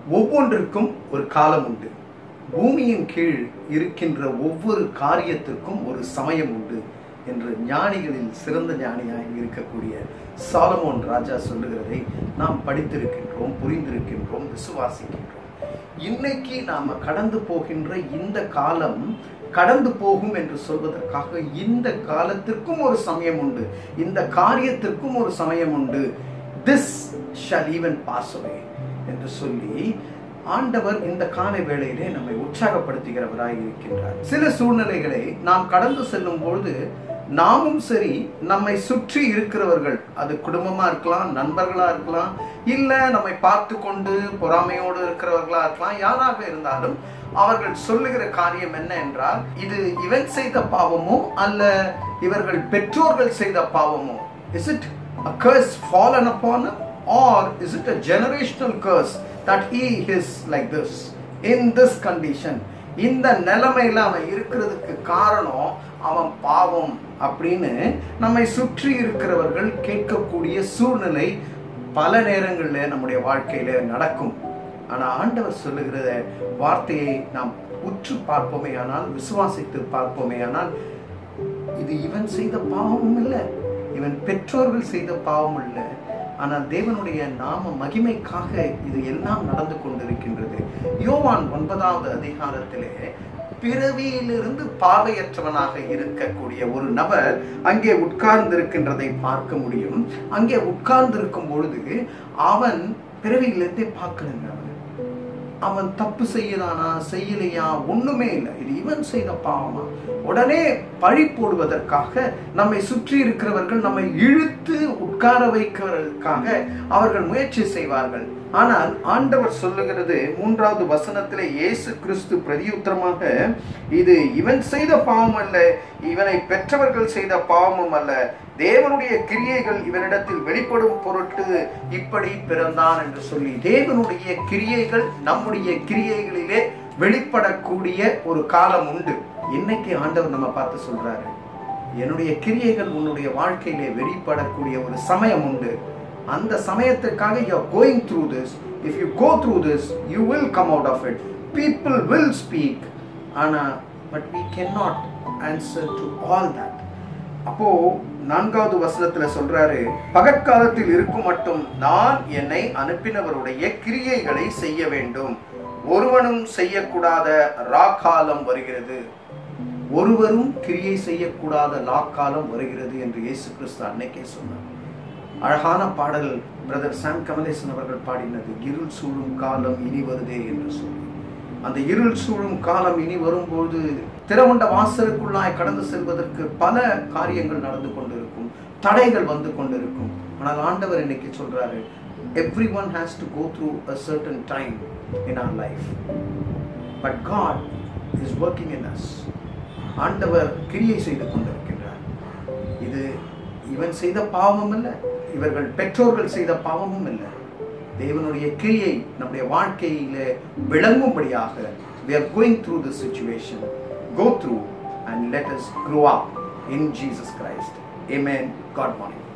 ஒவ்வொன்றிற்கும் ஒரு காலம் உண்டு பூமியின் கீழ் இருக்கின்ற ஒவ்வொரு காரியத்திற்கும் ஒரு சமயம் உண்டு என்று ஞானிகளில் சிறந்த ஞானியாய் இருக்கக்கூடிய சாலமோன் ராஜா சொல்லுகிறதை நாம் படித்திருக்கின்றோம் புரிந்திருக்கின்றோம் விசுவாசிக்கின்றோம் இன்னைக்கு நாம கடந்து போகின்ற இந்த காலம் கடந்து போகும் என்று சொல்வதற்காக இந்த காலத்திற்கும் ஒரு சமயம் உண்டு இந்த காரியத்திற்கும் ஒரு சமயம் உண்டு this shall even pass away என்று சொல்லி ஆண்டவர் இந்த கால வேளையிலே நம்மை உற்சாகப்படுத்துகிறவராய் இருக்கின்றார் சில சூழ்நிலைகளை நாம் கடந்து செல்லும் பொழுது நாமும் சரி நம்மை சுற்றி இருக்கிறவர்கள் அது குடும்பமா இருக்கலாம் நண்பர்களா இருக்கலாம் இல்ல நம்மை பார்த்து கொண்டு பொறாமையோடு இருக்கிறவர்களா இருக்கலாம் யாராக இருந்தாலும் அவர்கள் சொல்லுகிற காரியம் என்ன என்றால் இது இவன் செய்த பாவமோ அல்ல இவர்கள் பெற்றோர்கள் செய்த பாவமோ is it a curse fallen upon him or is it a generational curse that he is like this in this condition இந்த நிலைமையில அவன் இருக்கிறதுக்கு காரணம் அவன் பாவம் அப்படின்னு நம்மை சுற்றி இருக்கிறவர்கள் கேட்கக்கூடிய சூழ்நிலை பல நேரங்களில் நம்முடைய வாழ்க்கையில நடக்கும் ஆனா ஆண்டவர் சொல்லுகிற வார்த்தையை நாம் உற்று பார்ப்போமே ஆனால் விசுவாசித்து பார்ப்போமே ஆனால் இது இவன் செய்த பாவமும் இல்லை இவன் பெற்றோர்கள் செய்த பாவம் இல்லை ஆனால் தேவனுடைய நாம மகிமைக்காக இது எல்லாம் நடந்து கொண்டிருக்கின்றது யோவான் ஒன்பதாவது அதிகாரத்திலே பிறவியிலிருந்து பார்வையற்றவனாக இருக்கக்கூடிய ஒரு நபர் அங்கே உட்கார்ந்து இருக்கின்றதை பார்க்க முடியும் அங்கே உட்கார்ந்து இருக்கும் பொழுது அவன் பிறவியிலிருந்தே பார்க்கலங்க அவன் அவன் தப்பு செய்யலானா செய்யலையா ஒண்ணுமே இல்லை இது இவன் செய்த பாவமா உடனே பழி போடுவதற்காக நம்மை சுற்றி இருக்கிறவர்கள் நம்மை இழுத்து உட்கார வைக்கிறதுக்காக அவர்கள் முயற்சி செய்வார்கள் ஆனால் ஆண்டவர் சொல்லுகிறது மூன்றாவது வசனத்திலே இயேசு கிறிஸ்து பிரதியுத்தரமாக இது இவன் செய்த பாவம் அல்ல இவனை பெற்றவர்கள் செய்த பாவமும் அல்ல தேவனுடைய கிரியைகள் இவனிடத்தில் வெளிப்படும் பொருட்டு இப்படி பிறந்தான் என்று சொல்லி தேவனுடைய கிரியைகள் நம்முடைய கிரியைகளிலே வெளிப்படக்கூடிய ஒரு காலம் உண்டு இன்னைக்கு ஆண்டவர் நம்ம பார்த்து சொல்றாரு என்னுடைய கிரியைகள் உன்னுடைய வாழ்க்கையிலே வெளிப்படக்கூடிய ஒரு சமயம் உண்டு அந்த சமயத்திற்காக you are going through this if you go through this you will come out of it people will speak ஆனா but we can not answer to all that அப்போ நான்காவது வசனத்துல சொல்றாரு பகற்காலத்தில் இருக்கும் மட்டும் நான் என்னை அனுப்பினவருடைய கிரியைகளை செய்ய வேண்டும் ஒருவனும் செய்யக்கூடாத ராக்காலம் வருகிறது ஒருவரும் கிரியை செய்யக்கூடாத லாக்காலம் வருகிறது என்று இயேசு கிறிஸ்து அன்னைக்கே சொன்னார் அழகான பாடல் பிரதர் சாம் கமலேசன் அவர்கள் பாடினது இருள் சூழும் காலம் இனி வருதே என்று சொல்லி அந்த இருள் சூழும் காலம் இனி வரும்போது திறவுண்ட வாசலுக்குள்ளாய் கடந்து செல்வதற்கு பல காரியங்கள் நடந்து கொண்டிருக்கும் தடைகள் வந்து கொண்டிருக்கும் ஆனால் ஆண்டவர் இன்னைக்கு சொல்றாரு every one has to go through a certain time in our life but God is working in us ஆண்டவர் கிரியை செய்து கொண்டிருக்கின்றார் இது இவன் செய்த பாவமும் இல்லை இவர்கள் பெற்றோர்கள் செய்த பாவமும் இல்லை தேவனுடைய கிரியை நம்முடைய வாழ்க்கையில விளங்கும்படியாக we are going through this situation go through and let us grow up in Jesus Christ amen God morning